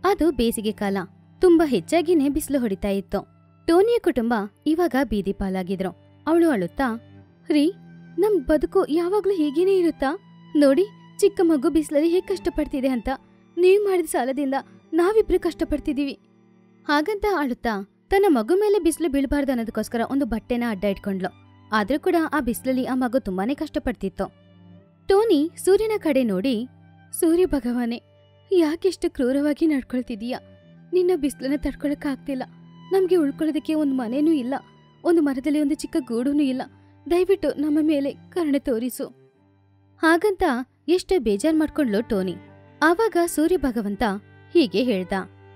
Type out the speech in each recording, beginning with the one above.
ಅದು ಬೇಸಿಗೆ ಕಾಲ ತುಂಬಾ ಹೆಚ್ಚಾಗಿನೇ ಬಿಸಿಲು ಹೊಡಿತಾ ಇತ್ತು ಟೋನಿಯ ಕುಟುಂಬ ಇವಾಗ ಬೀದಿ ಪಾಲಾಗಿದ್ರು ಅವಳು ಅಳುತ್ತಾ ರೀ ನಮ್ ಬದುಕು ಯಾವಾಗ್ಲೂ ಹೀಗೇನೇ ಇರುತ್ತಾ ನೋಡಿ ಚಿಕ್ಕ ಮಗು ಬಿಸಿಲಲ್ಲಿ ಹೇಗ್ ಕಷ್ಟಪಡ್ತಿದೆ ಅಂತ ನೀವ್ ಮಾಡಿದ ಸಾಲದಿಂದ ನಾವಿಬ್ರು ಕಷ್ಟಪಡ್ತಿದೀವಿ ಹಾಗಂತ ಅಳುತ್ತಾ ತನ್ನ ಮಗು ಮೇಲೆ ಬಿಸಿಲು ಬೀಳಬಾರ್ದು ಅನ್ನೋದಕ್ಕೋಸ್ಕರ ಒಂದು ಬಟ್ಟೆನ ಅಡ್ಡ ಇಟ್ಕೊಂಡ್ಲು ಆದ್ರೂ ಕೂಡ ಆ ಬಿಸಿಲಲ್ಲಿ ಆ ಮಗು ತುಂಬಾನೇ ಕಷ್ಟಪಡ್ತಿತ್ತು ಟೋನಿ ಸೂರ್ಯನ ಕಡೆ ನೋಡಿ ಸೂರ್ಯ ಭಗವಾನೆ ಯಾಕೆಷ್ಟು ಕ್ರೂರವಾಗಿ ನಡ್ಕೊಳ್ತಿದೀಯಾ ನಿನ್ನ ಬಿಸಿಲನ್ನ ತಡ್ಕೊಳಕ್ಕಾಗ್ತಿಲ್ಲ ನಮ್ಗೆ ಉಳ್ಕೊಳ್ಳೋದಕ್ಕೆ ಒಂದು ಮನೇನೂ ಇಲ್ಲ ಒಂದು ಮರದಲ್ಲಿ ಒಂದು ಚಿಕ್ಕ ಗೂಡೂನೂ ಇಲ್ಲ ದಯವಿಟ್ಟು ನಮ್ಮ ಮೇಲೆ ಕರುಣೆ ತೋರಿಸು ಹಾಗಂತ ಎಷ್ಟು ಬೇಜಾರ್ ಮಾಡ್ಕೊಂಡ್ಲು ಟೋನಿ ಆವಾಗ ಸೂರ್ಯ ಭಗವಂತ ಹೀಗೆ ಹೇಳ್ದ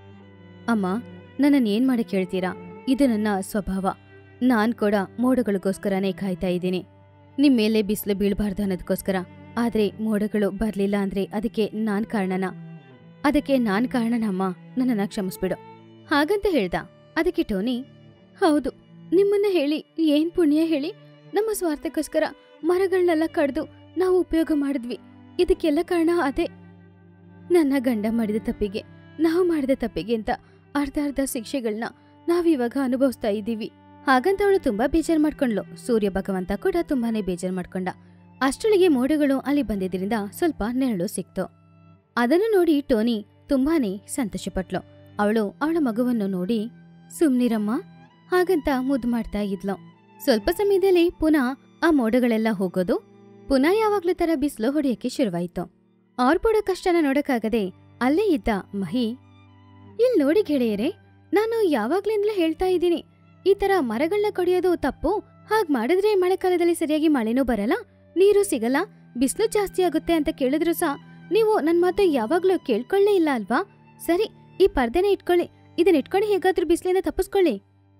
ಅಮ್ಮ ನನ್ನನ್ ಏನ್ ಮಾಡಕ್ ಹೇಳ್ತೀರಾ ಇದು ನನ್ನ ಸ್ವಭಾವ ನಾನ್ ಕೂಡ ಮೋಡಗಳಿಗೋಸ್ಕರನೇ ಕಾಯ್ತಾ ಇದ್ದೀನಿ ನಿಮ್ ಮೇಲೆ ಬಿಸಿಲು ಬೀಳ್ಬಾರ್ದು ಅನ್ನೋದಕ್ಕೋಸ್ಕರ ಆದ್ರೆ ಮೋಡಗಳು ಬರ್ಲಿಲ್ಲ ಅಂದ್ರೆ ಅದಕ್ಕೆ ನಾನ್ ಕಾರಣನ ಅದಕ್ಕೆ ನಾನ್ ಕಾರಣನಮ್ಮ ನನ್ನನ್ನ ಕ್ಷಮಿಸ್ಬಿಡು ಹಾಗಂತ ಹೇಳ್ದ ಅದಕ್ಕೆ ಟೋನಿ ಹೌದು ನಿಮ್ಮನ್ನ ಹೇಳಿ ಏನ್ ಪುಣ್ಯ ಹೇಳಿ ನಮ್ಮ ಸ್ವಾರ್ಥಕ್ಕೋಸ್ಕರ ಮರಗಳನ್ನೆಲ್ಲ ಕಡ್ದು ನಾವು ಉಪಯೋಗ ಮಾಡಿದ್ವಿ ಇದಕ್ಕೆಲ್ಲ ಕಾರಣ ಅದೇ ನನ್ನ ಗಂಡ ಮಾಡಿದ ತಪ್ಪಿಗೆ ನಾವು ಮಾಡಿದ ತಪ್ಪಿಗೆ ಅಂತ ಅರ್ಧ ಅರ್ಧ ಶಿಕ್ಷೆಗಳನ್ನ ನಾವಿವಾಗ ಅನುಭವಿಸ್ತಾ ಇದ್ದೀವಿ ಹಾಗಂತ ಅವಳು ತುಂಬಾ ಬೇಜಾರ್ ಮಾಡ್ಕೊಂಡ್ಲು ಸೂರ್ಯ ಭಗವಂತ ಕೂಡ ತುಂಬಾನೇ ಬೇಜಾರ್ ಮಾಡ್ಕೊಂಡ ಅಷ್ಟೊಳಗೆ ಮೋಡಗಳು ಅಲ್ಲಿ ಬಂದಿದ್ರಿಂದ ಸ್ವಲ್ಪ ನೆರಳು ಸಿಕ್ತು ಅದನ್ನು ನೋಡಿ ಟೋನಿ ತುಂಬಾನೇ ಸಂತೋಷಪಟ್ಲು ಅವಳು ಅವಳ ಮಗುವನ್ನು ನೋಡಿ ಸುಮ್ನಿರಮ್ಮ ಹಾಗಂತ ಮುದ್ದು ಮಾಡ್ತಾ ಇದ್ಲು ಸ್ವಲ್ಪ ಸಮಯದಲ್ಲಿ ಪುನಃ ಆ ಮೋಡಗಳೆಲ್ಲ ಹೋಗೋದು ಪುನಃ ಯಾವಾಗ್ಲೂ ತರ ಬಿಸಿಲು ಹೊಡೆಯಕ್ಕೆ ಶುರುವಾಯ್ತು ಅವ್ರ ಪಡೋ ಕಷ್ಟನ ನೋಡಕ್ಕಾಗದೆ ಅಲ್ಲೇ ಇದ್ದ ಮಹಿ ಇಲ್ ನೋಡಿ ಗೆಳೆಯರೆ ನಾನು ಯಾವಾಗ್ಲಿಂದಲೂ ಹೇಳ್ತಾ ಇದ್ದೀನಿ ಈ ತರ ಮರಗಳನ್ನ ಕಡಿಯೋದು ತಪ್ಪು ಹಾಗ್ ಮಾಡಿದ್ರೆ ಮಳೆಕಾಲದಲ್ಲಿ ಸರಿಯಾಗಿ ಮಳೆನೂ ಬರಲ್ಲ ನೀರು ಸಿಗಲ್ಲ ಬಿಸಿಲು ಜಾಸ್ತಿ ಆಗುತ್ತೆ ಅಂತ ಕೇಳಿದ್ರು ಸಹ ನೀವು ನನ್ ಮಾತು ಯಾವಾಗ್ಲೂ ಕೇಳ್ಕೊಳ್ಳೇ ಇಲ್ಲ ಅಲ್ವಾ ಸರಿ ಈ ಪರ್ದೆನ ಇಟ್ಕೊಳ್ಳಿ ಇದನ್ನ ಇಟ್ಕೊಂಡು ಹೇಗಾದ್ರೂ ಬಿಸಿಲಿಂದ ತಪ್ಪಿಸ್ಕೊಳ್ಳಿ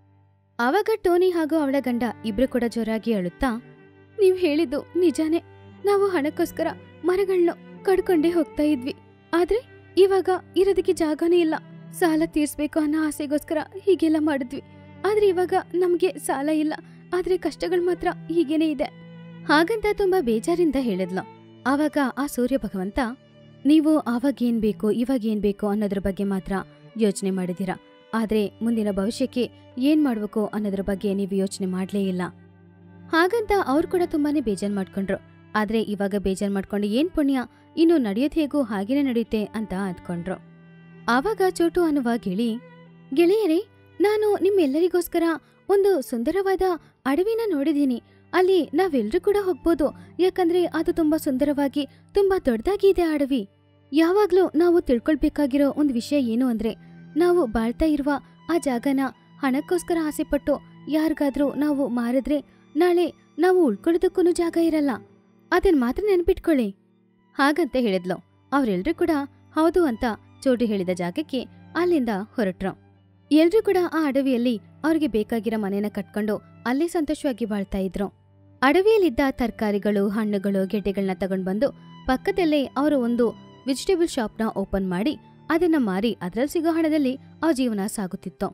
ಆವಾಗ ಟೋನಿ ಹಾಗೂ ಅವಳ ಗಂಡ ಇಬ್ರು ಕೂಡ ಜೋರಾಗಿ ಅಳುತ್ತಾ ನೀವ್ ಹೇಳಿದ್ದು ನಿಜಾನೇ ನಾವು ಹಣಕ್ಕೋಸ್ಕರ ಮರಗಳನ್ನ ಕಡ್ಕೊಂಡೇ ಹೋಗ್ತಾ ಇದ್ವಿ ಆದ್ರೆ ಇವಾಗ ಇರೋದಕ್ಕೆ ಜಾಗನೇ ಇಲ್ಲ ಸಾಲ ತೀರ್ಸ್ಬೇಕು ಅನ್ನೋ ಆಸೆಗೋಸ್ಕರ ಹೀಗೆಲ್ಲ ಮಾಡಿದ್ವಿ ಆದ್ರೆ ಇವಾಗ ನಮ್ಗೆ ಸಾಲ ಇಲ್ಲ ಆದ್ರೆ ಕಷ್ಟಗಳು ಮಾತ್ರ ಹೀಗೇನೇ ಇದೆ ಹಾಗಂತ ತುಂಬಾ ಬೇಜಾರಿಂದ ಹೇಳಿದ್ಲು ಆವಾಗ ಆ ಸೂರ್ಯ ಭಗವಂತ ನೀವು ಆವಾಗ ಏನ್ ಬೇಕು ಇವಾಗ ಏನ್ ಬೇಕು ಅನ್ನೋದ್ರ ಬಗ್ಗೆ ಮಾತ್ರ ಯೋಚನೆ ಮಾಡಿದೀರಾ ಆದ್ರೆ ಮುಂದಿನ ಭವಿಷ್ಯಕ್ಕೆ ಏನ್ ಮಾಡ್ಬೇಕು ಅನ್ನೋದ್ರ ಬಗ್ಗೆ ನೀವು ಯೋಚನೆ ಮಾಡ್ಲೇ ಇಲ್ಲ ಹಾಗಂತ ಅವ್ರು ಕೂಡ ತುಂಬಾನೇ ಬೇಜಾರ್ ಮಾಡ್ಕೊಂಡ್ರು ಆದ್ರೆ ಇವಾಗ ಬೇಜಾರ್ ಮಾಡ್ಕೊಂಡು ಏನ್ ಪುಣ್ಯ ಇನ್ನು ನಡೆಯೋದ್ ಹೇಗೂ ಹಾಗೇನೆ ನಡೆಯುತ್ತೆ ಅಂತ ಅಂದ್ಕೊಂಡ್ರು ಆವಾಗ ಚೋಟು ಅನ್ನುವ ಗಿಳಿ ಗೆಳೆಯರೇ ನಾನು ನಿಮ್ಮೆಲ್ಲರಿಗೋಸ್ಕರ ಒಂದು ಸುಂದರವಾದ ಅಡವಿನ ನೋಡಿದೀನಿ ಅಲ್ಲಿ ನಾವೆಲ್ರೂ ಕೂಡ ಹೋಗ್ಬೋದು ಯಾಕಂದ್ರೆ ಅದು ತುಂಬಾ ಸುಂದರವಾಗಿ ತುಂಬಾ ದೊಡ್ಡದಾಗಿ ಇದೆ ಆ ಅಡವಿ ಯಾವಾಗ್ಲೂ ನಾವು ತಿಳ್ಕೊಳ್ಬೇಕಾಗಿರೋ ಒಂದು ವಿಷಯ ಏನು ಅಂದ್ರೆ ನಾವು ಬಾಳ್ತಾ ಇರುವ ಆ ಜಾಗನ ಹಣಕ್ಕೋಸ್ಕರ ಆಸೆಪಟ್ಟು ಯಾರಿಗಾದ್ರೂ ನಾವು ಮಾರಿದ್ರೆ ನಾಳೆ ನಾವು ಉಳ್ಕೊಳ್ಳೋದಕ್ಕೂ ಜಾಗ ಇರಲ್ಲ ಅದನ್ ಮಾತ್ರ ನೆನ್ಪಿಟ್ಕೊಳ್ಳಿ ಹಾಗಂತ ಹೇಳಿದ್ಲು ಅವ್ರೆಲ್ರೂ ಕೂಡ ಹೌದು ಅಂತ ಚೋಟು ಹೇಳಿದ ಜಾಗಕ್ಕೆ ಅಲ್ಲಿಂದ ಹೊರಟ್ರು ಎಲ್ರೂ ಕೂಡ ಆ ಅಡವಿಯಲ್ಲಿ ಅವ್ರಿಗೆ ಬೇಕಾಗಿರೋ ಮನೆನ ಕಟ್ಕೊಂಡು ಅಲ್ಲೇ ಸಂತೋಷವಾಗಿ ಬಾಳ್ತಾ ಇದ್ರು ಅಡವಿಯಲ್ಲಿದ್ದ ತರಕಾರಿಗಳು ಹಣ್ಣುಗಳು ಗೆಡ್ಡೆಗಳನ್ನ ತಗೊಂಡ್ ಬಂದು ಪಕ್ಕದಲ್ಲೇ ಅವರು ಒಂದು ವೆಜಿಟೇಬಲ್ ಶಾಪ್ನ ಓಪನ್ ಮಾಡಿ ಅದನ್ನ ಮಾರಿ ಅದ್ರಲ್ಲಿ ಸಿಗೋ ಹಣದಲ್ಲಿ ಆ ಜೀವನ ಸಾಗುತ್ತಿತ್ತು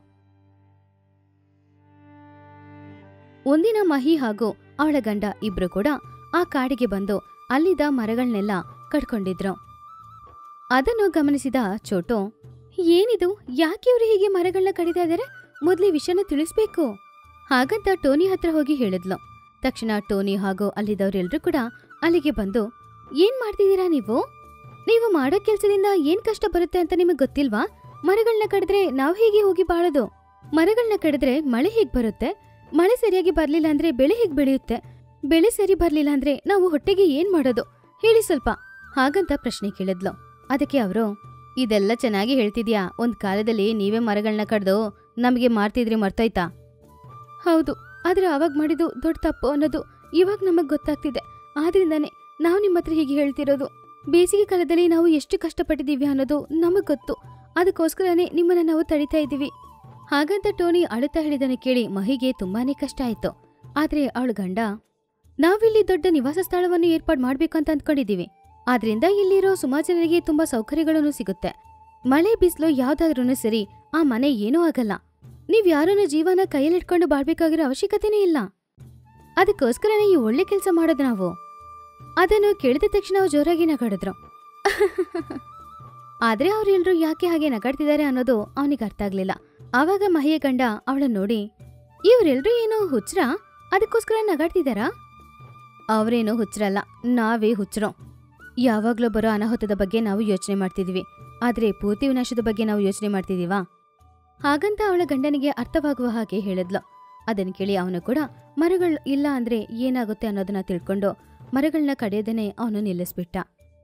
ಒಂದಿನ ಮಹಿ ಹಾಗೂ ಅವಳ ಗಂಡ ಇಬ್ರು ಕೂಡ ಆ ಕಾಡಿಗೆ ಬಂದು ಅಲ್ಲಿದ್ದ ಮರಗಳನ್ನೆಲ್ಲ ಕಡ್ಕೊಂಡಿದ್ರು ಅದನ್ನು ಗಮನಿಸಿದ ಚೋಟು ಏನಿದು ಯಾಕೆ ಇವ್ರು ಹೀಗೆ ಮರಗಳನ್ನ ಕಡಿತಾ ಇದಾರೆ ಮೊದ್ಲು ಈ ವಿಷಯನ ತಿಳಿಸ್ಬೇಕು ಹಾಗಂತ ಟೋನಿ ಹತ್ರ ಹೋಗಿ ಹೇಳಿದ್ಲು ತಕ್ಷಣ ಟೋನಿ ಹಾಗೂ ಅಲ್ಲಿದ್ದವ್ರೆಲ್ರೂ ಕೂಡ ಅಲ್ಲಿಗೆ ಬಂದು ಏನ್ ಮಾಡ್ತಿದ್ದೀರಾ ನೀವು ನೀವು ಮಾಡೋ ಕೆಲ್ಸದಿಂದ ಏನ್ ಕಷ್ಟ ಬರುತ್ತೆ ಅಂತ ನಿಮಗ್ ಗೊತ್ತಿಲ್ವಾ ಮರಗಳನ್ನ ಕಡಿದ್ರೆ ನಾವ್ ಹೇಗೆ ಹೋಗಿ ಬಾಳೋದು ಮರಗಳನ್ನ ಕಡಿದ್ರೆ ಮಳೆ ಹೇಗ್ ಬರುತ್ತೆ ಮಳೆ ಸರಿಯಾಗಿ ಬರ್ಲಿಲ್ಲ ಅಂದ್ರೆ ಬೆಳೆ ಹೇಗ್ ಬೆಳೆಯುತ್ತೆ ಬೆಳೆ ಸರಿ ಬರ್ಲಿಲ್ಲ ಅಂದ್ರೆ ನಾವು ಹೊಟ್ಟೆಗೆ ಏನ್ ಮಾಡೋದು ಹೇಳಿ ಸ್ವಲ್ಪ ಹಾಗಂತ ಪ್ರಶ್ನೆ ಕೇಳಿದ್ಲು ಅದಕ್ಕೆ ಅವರು ಇದೆಲ್ಲ ಚೆನ್ನಾಗಿ ಹೇಳ್ತಿದ್ಯಾ ಒಂದ್ ಕಾಲದಲ್ಲಿ ನೀವೇ ಮರಗಳನ್ನ ಕಡ್ದು ನಮಗೆ ಮಾಡ್ತಿದ್ರಿ ಮರ್ತೋಯ್ತಾ ಹೌದು ಆದ್ರೆ ಅವಾಗ ಮಾಡಿದ್ದು ದೊಡ್ಡ ತಪ್ಪು ಅನ್ನೋದು ಇವಾಗ ನಮಗ್ ಗೊತ್ತಾಗ್ತಿದೆ ಆದ್ರಿಂದಾನೇ ನಾವು ನಿಮ್ಮ ಹತ್ರ ಹೀಗೆ ಹೇಳ್ತಿರೋದು ಬೇಸಿಗೆ ಕಾಲದಲ್ಲಿ ನಾವು ಎಷ್ಟು ಕಷ್ಟಪಟ್ಟಿದ್ದೀವಿ ಅನ್ನೋದು ನಮಗ್ ಗೊತ್ತು ಅದಕ್ಕೋಸ್ಕರನೇ ನಿಮ್ಮನ್ನ ನಾವು ತಡಿತಾ ಇದ್ದೀವಿ ಹಾಗಂತ ಟೋನಿ ಅಳುತ್ತಾ ಹೇಳಿದನ್ನು ಕೇಳಿ ಮಹಿಗೆ ತುಂಬಾನೇ ಕಷ್ಟ ಆಯ್ತು ಆದ್ರೆ ಅವಳ ಗಂಡ ನಾವಿಲ್ಲಿ ದೊಡ್ಡ ನಿವಾಸ ಸ್ಥಳವನ್ನು ಏರ್ಪಾಡು ಮಾಡ್ಬೇಕು ಅಂತ ಅಂದ್ಕೊಂಡಿದೀವಿ ಆದ್ರಿಂದ ಇಲ್ಲಿರೋ ಸುಮಾರು ಜನರಿಗೆ ತುಂಬಾ ಸೌಕರ್ಯಗಳನ್ನು ಸಿಗುತ್ತೆ ಮಳೆ ಬಿಸಿಲು ಯಾವ್ದಾದ್ರೂ ಸರಿ ಆ ಮನೆ ಏನೂ ಆಗಲ್ಲ ನೀವ್ ಯಾರನ್ನ ಜೀವನ ಕೈಯಲ್ಲಿಟ್ಕೊಂಡು ಬಾಳ್ಬೇಕಾಗಿರೋ ಅವಶ್ಯಕತೆನೇ ಇಲ್ಲ ಅದಕ್ಕೋಸ್ಕರನೇ ಈ ಒಳ್ಳೆ ಕೆಲಸ ಮಾಡೋದು ನಾವು ಅದನ್ನು ಕೇಳಿದ ತಕ್ಷಣ ಅವ್ರು ಜೋರಾಗಿ ನಗಾಡಿದ್ರು ಆದ್ರೆ ಅವ್ರೆಲ್ರೂ ಯಾಕೆ ಹಾಗೆ ನಗಾಡ್ತಿದ್ದಾರೆ ಅನ್ನೋದು ಅವನಿಗೆ ಅರ್ಥ ಆಗ್ಲಿಲ್ಲ ಆವಾಗ ಮಹಿಯ ಗಂಡ ಅವಳನ್ನ ನೋಡಿ ಇವ್ರೆಲ್ರೂ ಏನೋ ಹುಚ್ರ ಅದಕ್ಕೋಸ್ಕರ ನಗಾಡ್ತಿದಾರಾ ಅವರೇನೋ ಹುಚ್ರಲ್ಲ ನಾವೇ ಹುಚ್ರೋ ಯಾವಾಗ್ಲೂ ಬರೋ ಅನಾಹುತದ ಬಗ್ಗೆ ನಾವು ಯೋಚನೆ ಮಾಡ್ತಿದೀವಿ ಆದ್ರೆ ಪೂರ್ತಿ ವಿನಾಶದ ಬಗ್ಗೆ ನಾವು ಯೋಚನೆ ಮಾಡ್ತಿದೀವಾ ಹಾಗಂತ ಅವಳ ಗಂಡನಿಗೆ ಅರ್ಥವಾಗುವ ಹಾಗೆ ಹೇಳಿದ್ಲು ಅದನ್ನ ಕೇಳಿ ಅವನು ಕೂಡ ಮರಗಳು ಇಲ್ಲ ಅಂದ್ರೆ ಏನಾಗುತ್ತೆ ಅನ್ನೋದನ್ನ ತಿಳ್ಕೊಂಡು ಮರಗಳನ್ನ ಕಡಿಯೋದನ್ನೇ ಅವನು ನಿಲ್ಲಿಸ್ಬಿಟ್ಟ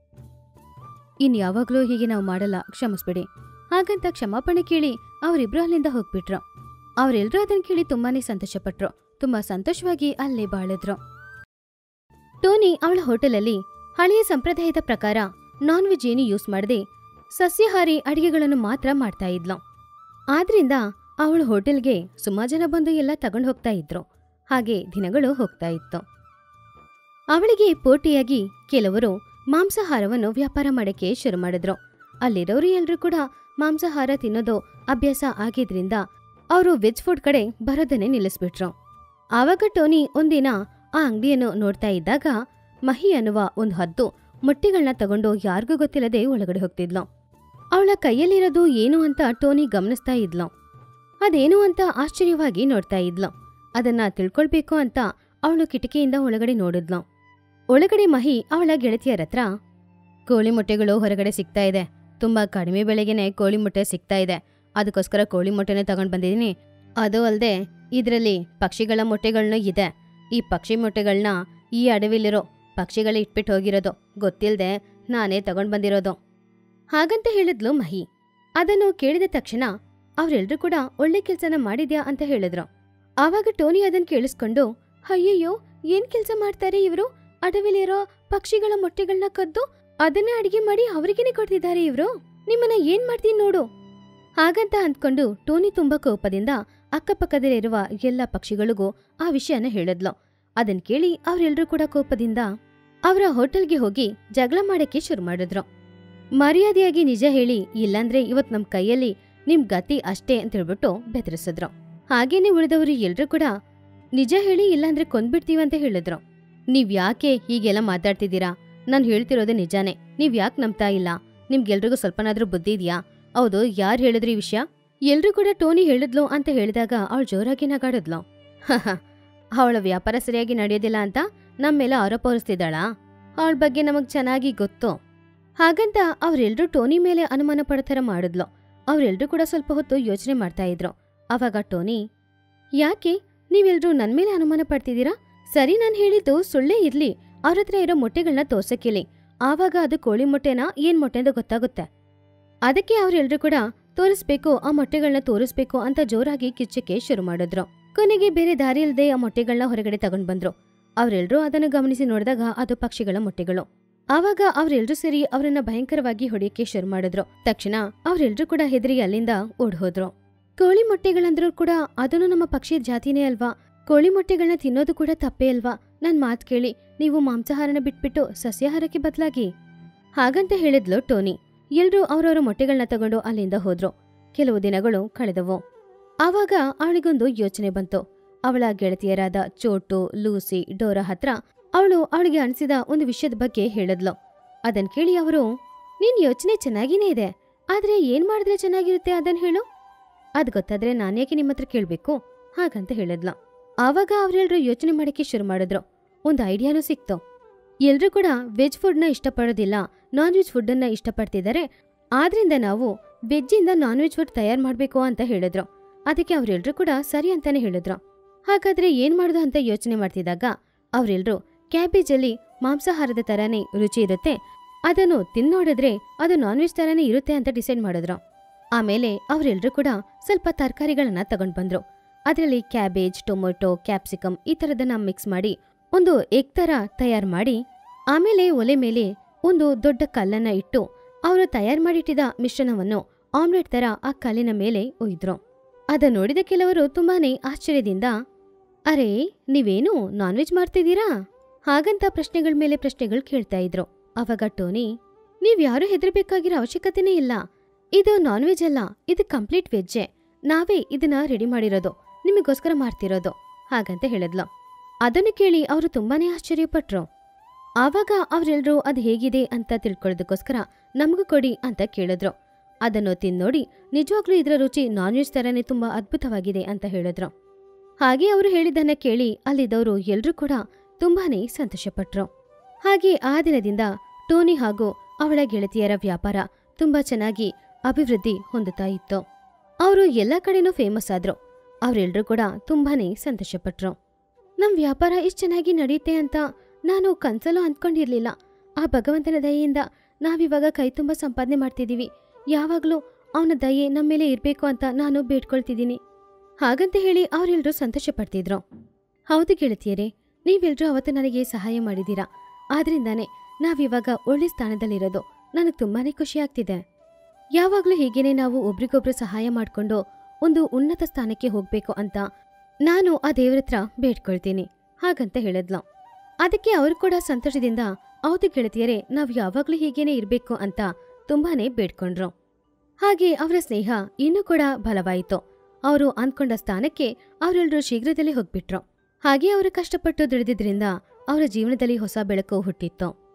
ಇನ್ ಯಾವಾಗ್ಲೂ ಹೀಗೆ ನಾವು ಮಾಡಲ್ಲ ಕ್ಷಮಿಸ್ಬಿಡಿ ಹಾಗಂತ ಕ್ಷಮಾಪಣೆ ಕೇಳಿ ಅವರಿಬ್ರು ಅಲ್ಲಿಂದ ಹೋಗ್ಬಿಟ್ರು ಅವರೆಲ್ಲರೂ ಅದನ್ನ ಕೇಳಿ ತುಂಬಾನೇ ಸಂತೋಷಪಟ್ರು ತುಂಬಾ ಸಂತೋಷವಾಗಿ ಅಲ್ಲೇ ಬಾಳಿದ್ರು ಟೋನಿ ಅವಳ ಹೋಟೆಲಲ್ಲಿ ಹಳೆಯ ಸಂಪ್ರದಾಯದ ಪ್ರಕಾರ ನಾನ್ ವೆಜ್ ಏನು ಯೂಸ್ ಮಾಡದೆ ಸಸ್ಯಾಹಾರಿ ಅಡಿಗೆಗಳನ್ನು ಮಾತ್ರ ಮಾಡ್ತಾ ಇದ್ಲು ಆದ್ರಿಂದ ಅವಳ ಹೋಟೆಲ್ಗೆ ಸುಮಾರು ಜನ ಬಂದು ಎಲ್ಲ ತಗೊಂಡು ಹೋಗ್ತಾ ಇದ್ರು ಹಾಗೆ ದಿನಗಳು ಹೋಗ್ತಾ ಇತ್ತು ಅವಳಿಗೆ ಪೋಟಿಯಾಗಿ ಕೆಲವರು ಮಾಂಸಾಹಾರವನ್ನು ವ್ಯಾಪಾರ ಮಾಡಕ್ಕೆ ಶುರು ಮಾಡಿದ್ರು ಅಲ್ಲಿರೋರು ಎಲ್ರೂ ಕೂಡ ಮಾಂಸಾಹಾರ ತಿನ್ನೋದು ಅಭ್ಯಾಸ ಆಗಿದ್ರಿಂದ ಅವರು ವೆಜ್ ಫುಡ್ ಕಡೆ ಬರೋದನ್ನೇ ನಿಲ್ಲಿಸ್ಬಿಟ್ರು ಆವಾಗ ಟೋನಿ ಒಂದಿನ ಆ ಅಂಗಡಿಯನ್ನು ನೋಡ್ತಾ ಇದ್ದಾಗ ಮಹಿ ಅನ್ನುವ ಒಂದು ಹದ್ದು ಮೊಟ್ಟೆಗಳನ್ನ ತಗೊಂಡು ಯಾರಿಗೂ ಗೊತ್ತಿಲ್ಲದೆ ಒಳಗಡೆ ಹೋಗ್ತಿದ್ಲು ಅವಳ ಕೈಯಲ್ಲಿರೋದು ಏನು ಅಂತ ಟೋನಿ ಗಮನಿಸ್ತಾ ಇದ್ಲು ಅದೇನು ಅಂತ ಆಶ್ಚರ್ಯವಾಗಿ ನೋಡ್ತಾ ಇದ್ಲು ಅದನ್ನ ತಿಳ್ಕೊಳ್ಬೇಕು ಅಂತ ಅವಳು ಕಿಟಕಿಯಿಂದ ಒಳಗಡೆ ನೋಡಿದ್ಲು ಒಳಗಡೆ ಮಹಿ ಅವಳ ಗೆಳತಿಯರ ಹತ್ರ ಕೋಳಿ ಮೊಟ್ಟೆಗಳು ಹೊರಗಡೆ ಸಿಗ್ತಾ ಇದೆ ತುಂಬಾ ಕಡಿಮೆ ಬೆಲೆಗೆನೆ ಕೋಳಿ ಮೊಟ್ಟೆ ಸಿಗ್ತಾ ಇದೆ ಅದಕ್ಕೋಸ್ಕರ ಕೋಳಿ ಮೊಟ್ಟೆನೇ ತಗೊಂಡ್ ಬಂದಿದ್ದೀನಿ ಅದು ಅಲ್ಲದೆ ಇದರಲ್ಲಿ ಪಕ್ಷಿಗಳ ಮೊಟ್ಟೆಗಳನ್ನೂ ಇದೆ ಈ ಪಕ್ಷಿ ಮೊಟ್ಟೆಗಳನ್ನ ಈ ಅಡವಿಲಿರೋ ಪಕ್ಷಿಗಳೇ ಇಟ್ಬಿಟ್ಟು ಹೋಗಿರೋದು ಗೊತ್ತಿಲ್ಲದೆ ನಾನೇ ತಗೊಂಡ್ ಬಂದಿರೋದು ಹಾಗಂತ ಹೇಳಿದ್ಲು ಮಹಿ ಅದನ್ನು ಕೇಳಿದ ತಕ್ಷಣ ಅವರೆಲ್ಲರೂ ಕೂಡ ಒಳ್ಳೆ ಕೆಲ್ಸನ ಮಾಡಿದ್ಯಾ ಅಂತ ಹೇಳಿದ್ರು ಆವಾಗ ಟೋನಿ ಅದನ್ನ ಕೇಳಿಸ್ಕೊಂಡು ಅಯ್ಯಯ್ಯೋ ಏನ್ ಕೆಲ್ಸ ಮಾಡ್ತಾರೆ ಇವರು ಅಡವಿಲಿರೋ ಪಕ್ಷಿಗಳ ಮೊಟ್ಟೆಗಳನ್ನ ಕದ್ದು ಅದನ್ನೇ ಅಡಿಗೆ ಮಾಡಿ ಅವರಿಗೇನೆ ಕೊಡ್ತಿದ್ದಾರೆ ಇವರು ನಿಮ್ಮನ್ನ ಏನ್ ಮಾಡ್ತೀನಿ ನೋಡು ಹಾಗಂತ ಅಂದ್ಕೊಂಡು ಟೋನಿ ತುಂಬಾ ಕೋಪದಿಂದ ಅಕ್ಕಪಕ್ಕದಲ್ಲಿರುವ ಎಲ್ಲ ಪಕ್ಷಿಗಳಿಗೂ ಆ ವಿಷಯನ ಹೇಳಿದ್ಲು ಅದನ್ ಕೇಳಿ ಅವರೆಲ್ಲರೂ ಕೂಡ ಕೋಪದಿಂದ ಅವರ ಹೋಟೆಲ್ಗೆ ಹೋಗಿ ಜಗಳ ಮಾಡಕ್ಕೆ ಶುರು ಮಾಡಿದ್ರು ಮರ್ಯಾದೆಯಾಗಿ ನಿಜ ಹೇಳಿ ಇಲ್ಲಾಂದ್ರೆ ಇವತ್ ನಮ್ ಕೈಯಲ್ಲಿ ನಿಮ್ ಗತಿ ಅಷ್ಟೇ ಅಂತ ಹೇಳ್ಬಿಟ್ಟು ಬೆದರಿಸಿದ್ರು ಹಾಗೇನೆ ಉಳಿದವರು ಎಲ್ರೂ ಕೂಡ ನಿಜ ಹೇಳಿ ಇಲ್ಲಾಂದ್ರೆ ಕೊಂದ್ಬಿಡ್ತೀವಿ ಅಂತ ಹೇಳಿದ್ರು ನೀವ್ ಯಾಕೆ ಹೀಗೆಲ್ಲ ಮಾತಾಡ್ತಿದ್ದೀರಾ ನಾನ್ ಹೇಳ್ತಿರೋದು ನಿಜಾನೇ ನೀವ್ ಯಾಕೆ ನಂಬ್ತಾ ಇಲ್ಲ ನಿಮ್ಗೆಲ್ರಿಗೂ ಸ್ವಲ್ಪನಾದ್ರೂ ಬುದ್ಧಿ ಇದೆಯಾ ಹೌದು ಯಾರು ಹೇಳಿದ್ರಿ ಈ ವಿಷಯ ಎಲ್ರೂ ಕೂಡ ಟೋನಿ ಹೇಳಿದ್ಲು ಅಂತ ಹೇಳಿದಾಗ ಅವಳು ಜೋರಾಗಿ ನಗಾಡಿದ್ಲು ಅವಳ ವ್ಯಾಪಾರ ಸರಿಯಾಗಿ ನಡೆಯೋದಿಲ್ಲ ಅಂತ ನಮ್ಮ ಮೇಲೆ ಆರೋಪ ಹೊರಿಸ್ತಿದ್ದಾಳಾ ಅವಳ ಬಗ್ಗೆ ನಮಗ್ ಚೆನ್ನಾಗಿ ಗೊತ್ತು ಹಾಗಂತ ಅವರೆಲ್ಲರೂ ಟೋನಿ ಮೇಲೆ ಅನುಮಾನ ಪಡೋ ಥರ ಮಾಡಿದ್ಲು ಅವರೆಲ್ಲರೂ ಕೂಡ ಸ್ವಲ್ಪ ಹೊತ್ತು ಯೋಚನೆ ಮಾಡ್ತಾ ಇದ್ರು ಅವಾಗ ಟೋನಿ ಯಾಕೆ ನೀವೆಲ್ರೂ ನನ್ ಮೇಲೆ ಅನುಮಾನ ಪಡ್ತಿದ್ದೀರಾ ಸರಿ ನಾನ್ ಹೇಳಿದ್ದು ಸುಳ್ಳೇ ಇರ್ಲಿ ಅವ್ರ ಹತ್ರ ಇರೋ ಮೊಟ್ಟೆಗಳನ್ನ ತೋರ್ಸಕ್ಕಿಲಿ ಆವಾಗ ಅದು ಕೋಳಿ ಮೊಟ್ಟೆನಾ ಏನ್ ಮೊಟ್ಟೆ ಅಂತ ಗೊತ್ತಾಗುತ್ತೆ ಅದಕ್ಕೆ ಅವರೆಲ್ಲರೂ ಕೂಡ ತೋರಿಸ್ಬೇಕು ಆ ಮೊಟ್ಟೆಗಳನ್ನ ತೋರಿಸ್ಬೇಕು ಅಂತ ಜೋರಾಗಿ ಕಿಚ್ಚಕ್ಕೆ ಶುರು ಮಾಡಿದ್ರು ಕೊನೆಗೆ ಬೇರೆ ದಾರಿ ಇಲ್ಲದೆ ಆ ಮೊಟ್ಟೆಗಳನ್ನ ಹೊರಗಡೆ ತಗೊಂಡ್ ಬಂದ್ರು ಅವರೆಲ್ಲರೂ ಅದನ್ನು ಗಮನಿಸಿ ನೋಡಿದಾಗ ಅದು ಪಕ್ಷಿಗಳ ಮೊಟ್ಟೆಗಳು ಆವಾಗ ಅವರೆಲ್ಲರೂ ಸೇರಿ ಅವರನ್ನ ಭಯಂಕರವಾಗಿ ಹೊಡೆಯಕ್ಕೆ ಶುರು ಮಾಡಿದ್ರು ತಕ್ಷಣ ಅವರೆಲ್ಲರೂ ಕೂಡ ಹೆದರಿ ಅಲ್ಲಿಂದ ಓಡ್ ಹೋದ್ರು ಕೋಳಿ ಮೊಟ್ಟೆಗಳಂದ್ರೂ ಕೂಡ ಅದನ್ನು ನಮ್ಮ ಪಕ್ಷಿ ಜಾತಿನೇ ಅಲ್ವಾ ಕೋಳಿ ಮೊಟ್ಟೆಗಳನ್ನ ತಿನ್ನೋದು ಕೂಡ ತಪ್ಪೇ ಅಲ್ವಾ ನನ್ ಮಾತ್ ಕೇಳಿ ನೀವು ಮಾಂಸಾಹಾರನ ಬಿಟ್ಬಿಟ್ಟು ಸಸ್ಯಾಹಾರಕ್ಕೆ ಬದಲಾಗಿ ಹಾಗಂತ ಹೇಳಿದ್ಲು ಟೋನಿ ಎಲ್ರೂ ಅವರವರ ಮೊಟ್ಟೆಗಳನ್ನ ತಗೊಂಡು ಅಲ್ಲಿಂದ ಹೋದ್ರು ಕೆಲವು ದಿನಗಳು ಕಳೆದವು ಆವಾಗ ಅವಳಿಗೊಂದು ಯೋಚನೆ ಬಂತು ಅವಳ ಗೆಳತಿಯರಾದ ಚೋಟು ಲೂಸಿ ಡೋರಾ ಹತ್ರ ಅವಳು ಅವಳಿಗೆ ಅನಿಸಿದ ಒಂದು ವಿಷಯದ ಬಗ್ಗೆ ಹೇಳಿದ್ಲು ಅದನ್ ಕೇಳಿ ಅವರು ನಿನ್ ಯೋಚನೆ ಚೆನ್ನಾಗಿನೇ ಇದೆ ಆದ್ರೆ ಏನ್ ಮಾಡಿದ್ರೆ ಚೆನ್ನಾಗಿರುತ್ತೆ ಅದನ್ ಹೇಳು ಅದ್ ಗೊತ್ತಾದ್ರೆ ನಾನ್ಯಾಕೆ ನಿಮ್ಮ ಹತ್ರ ಕೇಳ್ಬೇಕು ಹಾಗಂತ ಹೇಳಿದ್ಲು ಆವಾಗ ಅವರೆಲ್ಲರೂ ಯೋಚನೆ ಮಾಡಕ್ಕೆ ಶುರು ಮಾಡಿದ್ರು ಒಂದು ಐಡಿಯಾನೂ ಸಿಕ್ತು ಎಲ್ರೂ ಕೂಡ ವೆಜ್ ಫುಡ್ನ ಇಷ್ಟಪಡೋದಿಲ್ಲ ನಾನ್ ವೆಜ್ ಫುಡ್ಡನ್ನ ಇಷ್ಟಪಡ್ತಿದ್ದಾರೆ ಆದ್ರಿಂದ ನಾವು ವೆಜ್ಜಿಂದ ನಾನ್ ವೆಜ್ ಫುಡ್ ತಯಾರು ಮಾಡಬೇಕು ಅಂತ ಹೇಳಿದ್ರು ಅದಕ್ಕೆ ಅವರೆಲ್ಲರೂ ಕೂಡ ಸರಿ ಅಂತಾನೆ ಹೇಳಿದ್ರು ಹಾಗಾದ್ರೆ ಏನ್ ಮಾಡೋದು ಅಂತ ಯೋಚನೆ ಮಾಡ್ತಿದ್ದಾಗ ಅವರೆಲ್ಲರೂ ಕ್ಯಾಬೇಜಲ್ಲಿ ಮಾಂಸಾಹಾರದ ತರಾನೇ ರುಚಿ ಇರುತ್ತೆ ಅದನ್ನು ತಿನ್ನೋಡಿದ್ರೆ ಅದು ನಾನ್ ವೆಜ್ ತರಾನೇ ಇರುತ್ತೆ ಅಂತ ಡಿಸೈಡ್ ಮಾಡಿದ್ರು ಆಮೇಲೆ ಅವರೆಲ್ಲರೂ ಕೂಡ ಸ್ವಲ್ಪ ತರಕಾರಿಗಳನ್ನ ತಗೊಂಡ್ ಬಂದ್ರು ಅದರಲ್ಲಿ ಕ್ಯಾಬೇಜ್ ಟೊಮೊಟೊ ಕ್ಯಾಪ್ಸಿಕಮ್ ಈ ಥರದನ್ನ ಮಿಕ್ಸ್ ಮಾಡಿ ಒಂದು ಎಗ್ ತರ ತಯಾರು ಮಾಡಿ ಆಮೇಲೆ ಒಲೆ ಮೇಲೆ ಒಂದು ದೊಡ್ಡ ಕಲ್ಲನ್ನ ಇಟ್ಟು ಅವರು ತಯಾರು ಮಾಡಿಟ್ಟಿದ್ದ ಮಿಶ್ರಣವನ್ನು ಆಮ್ಲೆಟ್ ತರ ಆ ಕಲ್ಲಿನ ಮೇಲೆ ಒಯ್ದ್ರು ಅದ ನೋಡಿದ ಕೆಲವರು ತುಂಬಾನೇ ಆಶ್ಚರ್ಯದಿಂದ ಅರೆ ನೀವೇನು ನಾನ್ ವೆಜ್ ಮಾಡ್ತಿದ್ದೀರಾ ಹಾಗಂತ ಪ್ರಶ್ನೆಗಳ ಮೇಲೆ ಪ್ರಶ್ನೆಗಳು ಕೇಳ್ತಾ ಇದ್ರು ಅವಾಗ ಟೋನಿ ನೀವ್ಯಾರು ಹೆದರ್ಬೇಕಾಗಿರೋ ಅವಶ್ಯಕತೆನೇ ಇಲ್ಲ ಇದು ನಾನ್ ವೆಜ್ ಅಲ್ಲ ಇದು ಕಂಪ್ಲೀಟ್ ವೆಜ್ಜೆ ನಾವೇ ಇದನ್ನ ರೆಡಿ ಮಾಡಿರೋದು ನಿಮಗೋಸ್ಕರ ಮಾಡ್ತಿರೋದು ಹಾಗಂತ ಹೇಳಿದ್ಲು ಅದನ್ನು ಕೇಳಿ ಅವರು ತುಂಬಾನೇ ಆಶ್ಚರ್ಯಪಟ್ರು ಆವಾಗ ಅವರೆಲ್ಲರೂ ಅದು ಹೇಗಿದೆ ಅಂತ ತಿಳ್ಕೊಳ್ಳೋದಕ್ಕೋಸ್ಕರ ನಮಗೂ ಕೊಡಿ ಅಂತ ಕೇಳಿದ್ರು ಅದನ್ನು ತಿನ್ನೋಡಿ ನಿಜವಾಗ್ಲೂ ಇದರ ರುಚಿ ನಾನ್ ವೆಜ್ ಥರನೇ ತುಂಬಾ ಅದ್ಭುತವಾಗಿದೆ ಅಂತ ಹೇಳಿದ್ರು ಹಾಗೆ ಅವರು ಹೇಳಿದ್ದನ್ನ ಕೇಳಿ ಅಲ್ಲಿದ್ದವರು ಎಲ್ರೂ ಕೂಡ ತುಂಬಾನೇ ಸಂತೋಷಪಟ್ರು ಹಾಗೆ ಆ ದಿನದಿಂದ ಟೋನಿ ಹಾಗೂ ಅವಳ ಗೆಳತಿಯರ ವ್ಯಾಪಾರ ತುಂಬಾ ಚೆನ್ನಾಗಿ ಅಭಿವೃದ್ಧಿ ಹೊಂದುತ್ತಾ ಇತ್ತು ಅವರು ಎಲ್ಲ ಕಡೆನೂ ಫೇಮಸ್ ಆದ್ರು ಅವರೆಲ್ಲರೂ ಕೂಡ ತುಂಬಾನೇ ಸಂತೋಷಪಟ್ರು ನಮ್ ವ್ಯಾಪಾರ ಇಷ್ಟು ಚೆನ್ನಾಗಿ ನಡೆಯುತ್ತೆ ಅಂತ ನಾನು ಕನ್ಸಲ್ಲೂ ಅಂದ್ಕೊಂಡಿರ್ಲಿಲ್ಲ ಆ ಭಗವಂತನ ದಯೆಯಿಂದ ನಾವಿವಾಗ ಕೈ ತುಂಬ ಸಂಪಾದನೆ ಮಾಡ್ತಿದ್ದೀವಿ ಯಾವಾಗಲೂ ಅವನ ದಯೆ ನಮ್ಮ ಮೇಲೆ ಇರಬೇಕು ಅಂತ ನಾನು ಬೇಡ್ಕೊಳ್ತಿದ್ದೀನಿ ಹಾಗಂತ ಹೇಳಿ ಅವರೆಲ್ಲರೂ ಸಂತೋಷ ಪಡ್ತಿದ್ರು ಹೌದು ಗೆಳತಿಯರೇ ನೀವೆಲ್ಲರೂ ಅವತ್ತು ನನಗೆ ಸಹಾಯ ಮಾಡಿದ್ದೀರಾ ಆದ್ರಿಂದಾನೇ ನಾವಿವಾಗ ಒಳ್ಳೆ ಸ್ಥಾನದಲ್ಲಿರೋದು ನನಗೆ ತುಂಬಾನೇ ಖುಷಿ ಆಗ್ತಿದೆ ಯಾವಾಗಲೂ ಹೀಗೇನೆ ನಾವು ಒಬ್ರಿಗೊಬ್ರು ಸಹಾಯ ಮಾಡಿಕೊಂಡು ಒಂದು ಉನ್ನತ ಸ್ಥಾನಕ್ಕೆ ಹೋಗ್ಬೇಕು ಅಂತ ನಾನು ಆ ದೇವ್ರ ಹತ್ರ ಬೇಡ್ಕೊಳ್ತೀನಿ ಹಾಗಂತ ಹೇಳಿದ್ಲು ಅದಕ್ಕೆ ಅವರು ಕೂಡ ಸಂತೋಷದಿಂದ ಹೌದು ಗೆಳತಿಯರೇ ನಾವು ಯಾವಾಗಲೂ ಹೀಗೇನೆ ಇರಬೇಕು ಅಂತ ತುಂಬಾನೇ ಬೇಡ್ಕೊಂಡ್ರು ಹಾಗೆ ಅವರ ಸ್ನೇಹ ಇನ್ನೂ ಕೂಡ ಬಲವಾಯಿತು ಅವರು ಅಂದ್ಕೊಂಡ ಸ್ಥಾನಕ್ಕೆ ಅವರೆಲ್ಲರೂ ಶೀಘ್ರದಲ್ಲೇ ಹೋಗ್ಬಿಟ್ರು ಹಾಗೆ ಅವರು ಕಷ್ಟಪಟ್ಟು ದುಡಿದಿದ್ರಿಂದ ಅವರ ಜೀವನದಲ್ಲಿ ಹೊಸ ಬೆಳಕು ಹುಟ್ಟಿತ್ತು